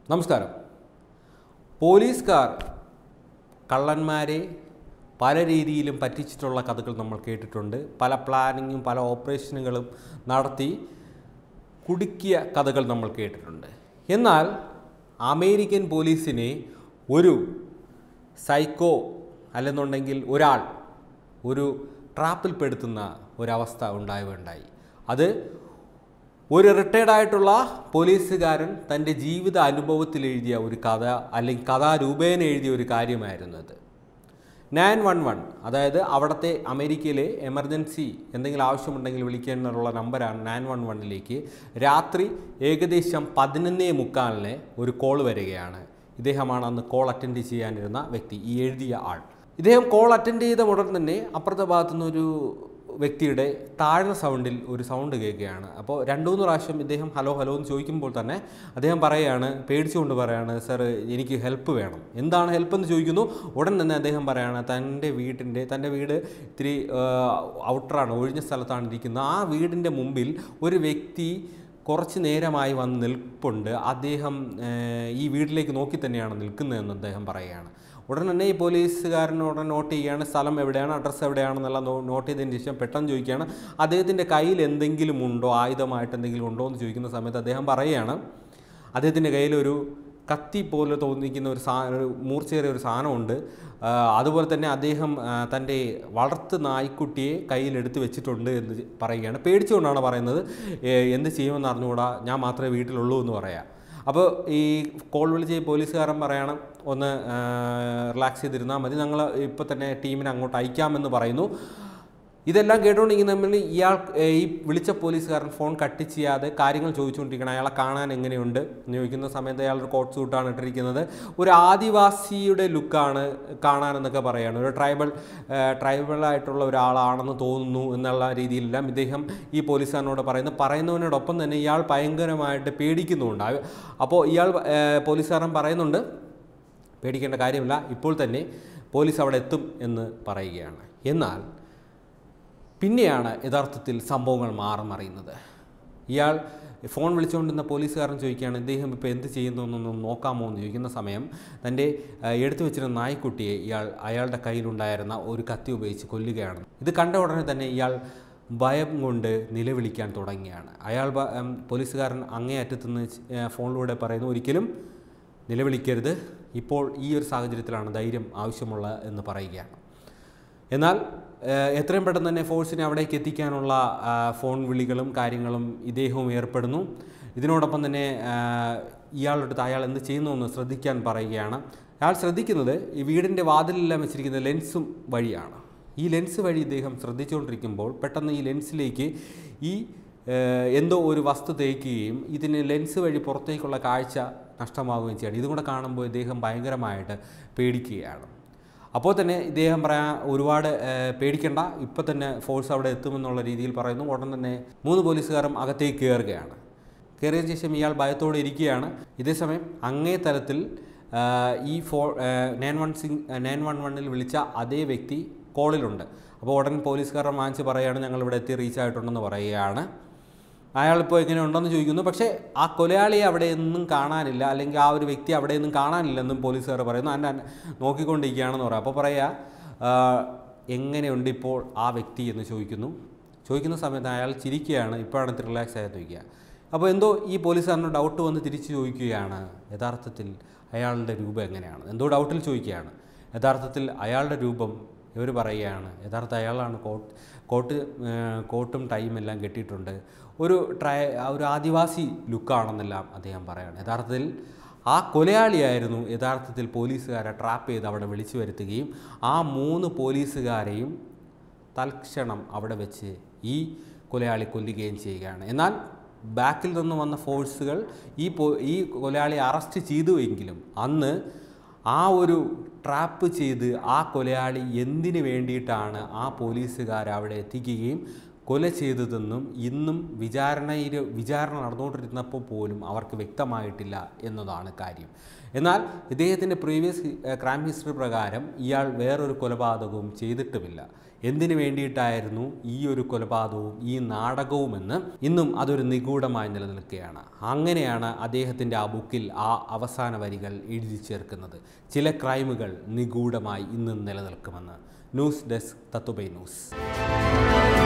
നമസ്കാരം പോലീസുകാർ കള്ളന്മാരെ പല രീതിയിലും പറ്റിച്ചിട്ടുള്ള കഥകൾ നമ്മൾ കേട്ടിട്ടുണ്ട് പല പ്ലാനിങ്ങും പല ഓപ്പറേഷനുകളും നടത്തി കുടുക്കിയ കഥകൾ നമ്മൾ കേട്ടിട്ടുണ്ട് എന്നാൽ അമേരിക്കൻ പോലീസിനെ ഒരു സൈക്കോ അല്ലെന്നുണ്ടെങ്കിൽ ഒരാൾ ഒരു ട്രാപ്പിൽപ്പെടുത്തുന്ന ഒരവസ്ഥ ഉണ്ടാവുകയുണ്ടായി അത് ഒരു റിട്ടയർഡ് ആയിട്ടുള്ള പോലീസുകാരൻ തൻ്റെ ജീവിത അനുഭവത്തിൽ എഴുതിയ ഒരു കഥ അല്ലെങ്കിൽ കഥാരൂപേണ എഴുതിയ ഒരു കാര്യമായിരുന്നു അത് നയൻ വൺ വൺ അതായത് അവിടുത്തെ അമേരിക്കയിലെ എമർജൻസി എന്തെങ്കിലും ആവശ്യമുണ്ടെങ്കിൽ വിളിക്കാനുള്ള നമ്പറാണ് നയൻ വൺ വണ്ണിലേക്ക് രാത്രി ഏകദേശം പതിനൊന്നേ മുക്കാലിന് ഒരു കോൾ വരികയാണ് ഇദ്ദേഹമാണ് അന്ന് കോൾ അറ്റൻഡ് ചെയ്യാനിരുന്ന വ്യക്തി ഈ എഴുതിയ ആൾ ഇദ്ദേഹം കോൾ അറ്റൻഡ് ചെയ്ത ഉടൻ തന്നെ അപ്പുറത്തെ ഭാഗത്തുനിന്ന് ഒരു വ്യക്തിയുടെ താഴ്ന്ന സൗണ്ടിൽ ഒരു സൗണ്ട് കേൾക്കുകയാണ് അപ്പോൾ രണ്ടു മൂന്ന് പ്രാവശ്യം ഇദ്ദേഹം ഹലോ ഹലോ എന്ന് ചോദിക്കുമ്പോൾ തന്നെ അദ്ദേഹം പറയുകയാണ് പേടിച്ചുകൊണ്ട് പറയാണ് സർ എനിക്ക് ഹെൽപ്പ് വേണം എന്താണ് ഹെൽപ്പ് എന്ന് ചോദിക്കുന്നു ഉടൻ തന്നെ അദ്ദേഹം പറയാണ് തൻ്റെ വീട്ടിൻ്റെ തൻ്റെ വീട് ഇത്തിരി ഔട്ടറാണ് ഒഴിഞ്ഞ സ്ഥലത്താണ് ഇരിക്കുന്നത് ആ വീടിൻ്റെ മുമ്പിൽ ഒരു വ്യക്തി കുറച്ച് നേരമായി വന്ന് നിൽപ്പുണ്ട് അദ്ദേഹം ഏഹ്, ഈ വീട്ടിലേക്ക് നോക്കി തന്നെയാണ് നിൽക്കുന്നതെന്ന് അദ്ദേഹം പറയുകയാണ് ഉടൻ തന്നെ ഈ പോലീസുകാരൻ ഉടൻ നോട്ട് ചെയ്യുകയാണ് സ്ഥലം എവിടെയാണ് അഡ്രസ്സ് എവിടെയാണെന്നുള്ള നോ- നോട്ട് ചെയ്തതിന് ശേഷം പെട്ടെന്ന് ചോദിക്കുകയാണ് അദ്ദേഹത്തിൻ്റെ കയ്യിൽ എന്തെങ്കിലും ഉണ്ടോ ആയുധമായിട്ട് എന്തെങ്കിലും ഉണ്ടോ എന്ന് ചോദിക്കുന്ന സമയത്ത് അദ്ദേഹം പറയുകയാണ് അദ്ദേഹത്തിൻ്റെ കയ്യിലൊരു കത്തി പോലെ തോന്നിക്കുന്ന ഒരു സാ ഒരു മൂർച്ചയേറിയ ഒരു സാധനമുണ്ട് ആ, അതുപോലെ തന്നെ അദ്ദേഹം ആ, തൻ്റെ വളർത്ത് നായ്ക്കുട്ടിയെ കയ്യിലെടുത്ത് വെച്ചിട്ടുണ്ട് എന്ന് പറയുകയാണ് പേടിച്ചുകൊണ്ടാണ് പറയുന്നത് ഏ, എന്ത് ചെയ്യുമെന്ന് അറിഞ്ഞുകൂടാ ഞാൻ മാത്രമേ വീട്ടിലുള്ളൂ എന്ന് പറയാം അപ്പോൾ ഈ കോൾ വിളിച്ച് ഈ പോലീസുകാരൻ പറയണം ഒന്ന് റിലാക്സ് ചെയ്തിരുന്നാൽ മതി ഞങ്ങൾ ഇപ്പോൾ തന്നെ ടീമിനെ അങ്ങോട്ട് അയക്കാമെന്ന് പറയുന്നു ഇതെല്ലാം കേട്ടുകൊണ്ടിരിക്കുന്ന തമ്മിൽ ഇയാൾ ഏഹ്, ഈ വിളിച്ച പോലീസുകാരൻ ഫോൺ കട്ട് ചെയ്യാതെ കാര്യങ്ങൾ ചോദിച്ചുകൊണ്ടിരിക്കണം അയാളെ കാണാൻ എങ്ങനെയുണ്ട് എന്ന് ചോദിക്കുന്ന സമയത്ത് അയാൾ ഒരു കോട്ട് സൂട്ടാണ് ഇട്ടിരിക്കുന്നത് ഒരു ആദിവാസിയുടെ ലുക്കാണ് കാണാനെന്നൊക്കെ പറയുകയാണ് ഒരു ട്രൈബൽ ട്രൈബൽ ആയിട്ടുള്ള ഒരാളാണെന്ന് തോന്നുന്നു എന്നുള്ള രീതിയിലെല്ലാം ഇദ്ദേഹം ഈ പോലീസുകാരനോട് പറയുന്നു പറയുന്നതിനോടൊപ്പം തന്നെ ഇയാൾ ഭയങ്കരമായിട്ട് പേടിക്കുന്നുണ്ട് ആ- അപ്പോൾ ഇയാൾ ഏഹ്, പോലീസുകാരൻ പറയുന്നുണ്ട് പേടിക്കേണ്ട കാര്യമില്ല ഇപ്പോൾ തന്നെ പോലീസ് അവിടെ എത്തും എന്ന് പറയുകയാണ് എന്നാൽ പിന്നെയാണ് യഥാർത്ഥത്തിൽ സംഭവങ്ങൾ മാറുമറിയുന്നത് ഇയാൾ ഫോൺ വിളിച്ചുകൊണ്ടിരുന്ന പോലീസുകാരൻ ചോദിക്കുകയാണ് ഇദ്ദേഹം ഇപ്പോൾ എന്ത് ചെയ്യുന്നു എന്നൊന്ന് നോക്കാമോ എന്ന് ചോദിക്കുന്ന സമയം തൻ്റെ ആ, എടുത്തു വെച്ചിരുന്ന നായ്ക്കുട്ടിയെ ഇയാൾ അയാളുടെ കയ്യിലുണ്ടായിരുന്ന ഒരു കത്തി ഉപയോഗിച്ച് കൊല്ലുകയാണ് ഇത് കണ്ട ഉടനെ തന്നെ ഇയാൾ ഭയം കൊണ്ട് നിലവിളിക്കാൻ തുടങ്ങിയാണ് അയാൾ ബ- ഉം, പോലീസുകാരൻ അങ്ങേ അറ്റത്തുനിന്ന് ച്- ഫോണിലൂടെ പറയുന്നു ഒരിക്കലും നിലവിളിക്കരുത് ഇപ്പോൾ ഈ ഒരു സാഹചര്യത്തിലാണ് ധൈര്യം ആവശ്യമുള്ളത് എന്ന് പറയുകയാണ് എന്നാൽ ഏഹ്, എത്രയും പെട്ടെന്ന് തന്നെ ഫോഴ്സിനെ അവിടേക്ക് എത്തിക്കാനുള്ള ആ, ഫോൺ വിളികളും കാര്യങ്ങളും ഇദ്ദേഹവും ഏർപ്പെടുന്നു ഇതിനോടൊപ്പം തന്നെ ആഹ്, ഇയാളുടെ അടുത്ത് അയാൾ എന്ത് ചെയ്യുന്നു എന്ന് ശ്രദ്ധിക്കാൻ പറയുകയാണ് അയാൾ ശ്രദ്ധിക്കുന്നത് ഈ വീടിൻ്റെ വാതിലെല്ലാം വെച്ചിരിക്കുന്ന ലെൻസും വഴിയാണ് ഈ ലെൻസ് വഴി ഇദ്ദേഹം ശ്രദ്ധിച്ചുകൊണ്ടിരിക്കുമ്പോൾ പെട്ടെന്ന് ഈ ലെൻസിലേക്ക് ഈ ഏഹ്, എന്തോ ഒരു വസ്തു തേക്കുകയും ഇതിന് ലെൻസ് വഴി പുറത്തേക്കുള്ള കാഴ്ച നഷ്ടമാവുകയും ചെയ്യണം ഇതും കൂടെ കാണുമ്പോൾ ഇദ്ദേഹം ഭയങ്കരമായിട്ട് പേടിക്കുകയാണ് അപ്പോൾ തന്നെ ഇദ്ദേഹം പറയാൻ ഒരുപാട് ഏഹ്, പേടിക്കണ്ട ഇപ്പം തന്നെ ഫോഴ്സ് അവിടെ എത്തുമെന്നുള്ള രീതിയിൽ പറയുന്നു ഉടൻ തന്നെ മൂന്ന് പോലീസുകാരും അകത്തേക്ക് കയറുകയാണ് കയറിയതിന് ശേഷം ഇയാൾ ഭയത്തോടെ ഇരിക്കുകയാണ് ഇതേസമയം അങ്ങേ തലത്തിൽ ആഹ്, ഈ ഫോ നയൻ വൺ സിംഗ് നയൻ വൺ വണ്ണിൽ വിളിച്ച അതേ വ്യക്തി കോളിലുണ്ട് അപ്പോൾ ഉടൻ പോലീസുകാരൻ വാങ്ങിച്ച് പറയുകയാണ് ഞങ്ങൾ ഇവിടെ എത്തി റീച്ച് ആയിട്ടുണ്ടെന്ന് പറയുകയാണ് അയാളിപ്പോൾ എങ്ങനെ ഉണ്ടെന്ന് ചോദിക്കുന്നു പക്ഷേ ആ കൊലയാളിയെ അവിടെ ഒന്നും കാണാനില്ല അല്ലെങ്കിൽ ആ ഒരു വ്യക്തി അവിടെ ഒന്നും കാണാനില്ലെന്നും പോലീസുകാർ പറയുന്നു അന്നെ അന്നെ നോക്കിക്കൊണ്ടിരിക്കുകയാണെന്ന് പറയാം അപ്പോൾ പറയുക "ആ, എങ്ങനെയുണ്ട് ഇപ്പോൾ ആ വ്യക്തി എന്ന് ചോദിക്കുന്നു ചോദിക്കുന്ന സമയത്ത് അയാൾ ചിരിക്കുകയാണ് ഇപ്പോഴാണ് റിലാക്സ് ആയത് ചോദിക്കുക അപ്പോൾ എന്തോ ഈ പോലീസുകാരന് ഡൗട്ട് വന്ന് തിരിച്ച് ചോദിക്കുകയാണ് യഥാർത്ഥത്തിൽ അയാളുടെ രൂപം എങ്ങനെയാണ് എന്തോ ഡൗട്ടിൽ ചോദിക്കുകയാണ് യഥാർത്ഥത്തിൽ അയാളുടെ രൂപം ഇവർ പറയുകയാണ് യഥാർത്ഥ അയാളാണ് കോട്ട് കോട്ട് ഏഹ്, കോട്ടും ടൈം എല്ലാം കെട്ടിയിട്ടുണ്ട് ഒരു ട്രൈ ആ ഒരു ആദിവാസി ലുക്കാണെന്നെല്ലാം അദ്ദേഹം പറയുകയാണ് യഥാർത്ഥത്തിൽ ആ കൊലയാളിയായിരുന്നു യഥാർത്ഥത്തിൽ പോലീസുകാരെ ട്രാപ്പ് ചെയ്ത് അവിടെ വിളിച്ചു വരുത്തുകയും ആ മൂന്ന് പോലീസുകാരെയും തൽക്ഷണം അവിടെ വെച്ച് ഈ കൊലയാളി കൊല്ലുകയും ചെയ്യുകയാണ് എന്നാൽ ബാക്കിൽ നിന്ന് വന്ന ഫോഴ്സുകൾ ഈ പോ ഈ കൊലയാളി അറസ്റ്റ് ചെയ്തുവെങ്കിലും അന്ന് ആ ഒരു ട്രാപ്പ് ചെയ്ത് ആ കൊലയാളി എന്തിനു വേണ്ടിയിട്ടാണ് ആ പോലീസുകാർ അവിടെ എത്തിക്കുകയും കൊല ചെയ്തതെന്നും ഇന്നും വിചാരണയിൽ വിചാരണ നടന്നുകൊണ്ടിരുന്നപ്പോൾ പോലും അവർക്ക് വ്യക്തമായിട്ടില്ല എന്നതാണ് കാര്യം എന്നാൽ ഇദ്ദേഹത്തിൻ്റെ പ്രീവിയസ് ക്രൈം ഹിസ്റ്ററി പ്രകാരം ഇയാൾ വേറൊരു കൊലപാതകവും ചെയ്തിട്ടുമില്ല എന്തിനു വേണ്ടിയിട്ടായിരുന്നു ഈ ഒരു കൊലപാതകവും ഈ നാടകവുമെന്ന് ഇന്നും അതൊരു നിഗൂഢമായി നിലനിൽക്കുകയാണ് അങ്ങനെയാണ് അദ്ദേഹത്തിൻ്റെ ആ ബുക്കിൽ ആ അവസാന വരികൾ എഴുതി ചേർക്കുന്നത് ചില ക്രൈമുകൾ നിഗൂഢമായി ഇന്നും നിലനിൽക്കുമെന്ന് ന്യൂസ് ഡെസ്ക് തത്തുബൈ ന്യൂസ്